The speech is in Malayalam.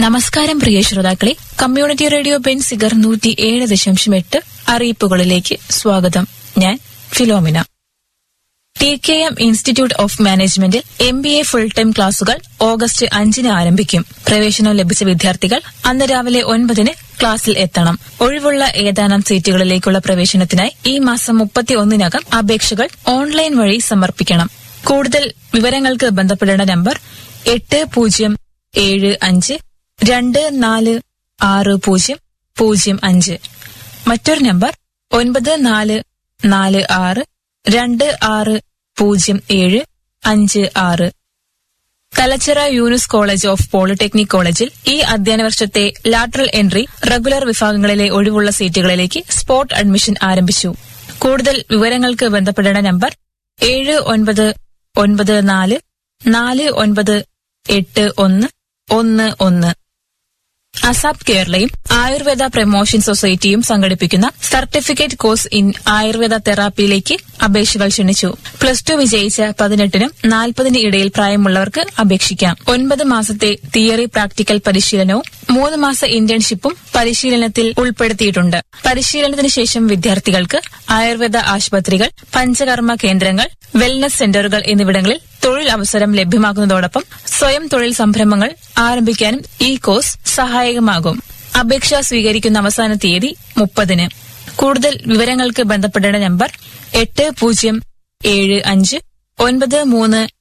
നമസ്കാരം പ്രിയ ശ്രോതാക്കളെ കമ്മ്യൂണിറ്റി റേഡിയോ ബെൻസിഗർ നൂറ്റി ഏഴ് ദശാംശം എട്ട് അറിയിപ്പുകളിലേക്ക് സ്വാഗതം ഞാൻ Philomina T K M institute of മാനേജ്മെന്റിൽ M B A full time ക്ലാസുകൾ ഓഗസ്റ്റ് അഞ്ചിന് ആരംഭിക്കും പ്രവേശനം ലഭിച്ച വിദ്യാർത്ഥികൾ അന്ന് രാവിലെ ഒൻപതിന് ക്ലാസ്സിൽ എത്തണം ഒഴിവുള്ള ഏതാനും സീറ്റുകളിലേക്കുള്ള പ്രവേശനത്തിനായി ഈ മാസം മുപ്പത്തി ഒന്നിനകം അപേക്ഷകൾ ഓൺലൈൻ വഴി സമർപ്പിക്കണം കൂടുതൽ വിവരങ്ങൾക്ക് ബന്ധപ്പെടേണ്ട നമ്പർ എട്ട് പൂജ്യം ഏഴ് അഞ്ച് രണ്ട് നാല് ആറ് പൂജ്യം പൂജ്യം അഞ്ച് മറ്റൊരു നമ്പർ ഒൻപത് നാല് നാല് ആറ് രണ്ട് ആറ് പൂജ്യം ഏഴ് അഞ്ച് ആറ് Thalachira Younus college of polytechnic കോളേജിൽ ഈ അധ്യയന വർഷത്തെ ലാറ്ററൽ എൻട്രി റെഗുലർ വിഭാഗങ്ങളിലെ ഒഴിവുള്ള സീറ്റുകളിലേക്ക് സ്പോട്ട് അഡ്മിഷൻ ആരംഭിച്ചു കൂടുതൽ വിവരങ്ങൾക്ക് ബന്ധപ്പെടേണ്ട നമ്പർ ഏഴ് ഒൻപത് ഒൻപത് നാല് നാല് ഒൻപത് എട്ട് ഒന്ന് ഒന്ന് ഒന്ന് അസാപ് കേരളയും ആയുർവേദ പ്രമോഷൻ സൊസൈറ്റിയും സംഘടിപ്പിക്കുന്ന സർട്ടിഫിക്കറ്റ് കോഴ്സ് ഇൻ ആയുർവേദ തെറാപ്പിയിലേക്ക് അപേക്ഷകൾ ക്ഷണിച്ചു പ്ലസ് ടു വിജയിച്ച പതിനെട്ടിനും നാൽപ്പതിന് ഇടയിൽ പ്രായമുള്ളവർക്ക് അപേക്ഷിക്കാം ഒൻപത് മാസത്തെ തിയറി പ്രാക്ടിക്കൽ പരിശീലനവും മൂന്ന് മാസ ഇന്റേൺഷിപ്പും പരിശീലനത്തിൽ ഉൾപ്പെടുത്തിയിട്ടുണ്ട് പരിശീലനത്തിന് ശേഷം വിദ്യാർത്ഥികൾക്ക് ആയുർവേദ ആശുപത്രികൾ പഞ്ചകർമ്മ കേന്ദ്രങ്ങൾ വെൽനസ് സെന്ററുകൾ എന്നിവിടങ്ങളിൽ തൊഴിൽ അവസരം ലഭ്യമാക്കുന്നതോടൊപ്പം സ്വയം തൊഴിൽ സംരംഭങ്ങൾ ആരംഭിക്കാനും ഈ കോഴ്സ് സഹായകമാകും അപേക്ഷ സ്വീകരിക്കുന്ന അവസാന തീയതി മുപ്പതിന് കൂടുതൽ വിവരങ്ങൾക്ക് ബന്ധപ്പെടേണ്ട നമ്പർ എട്ട് പൂജ്യം ഏഴ് അഞ്ച് ഒൻപത് മൂന്ന്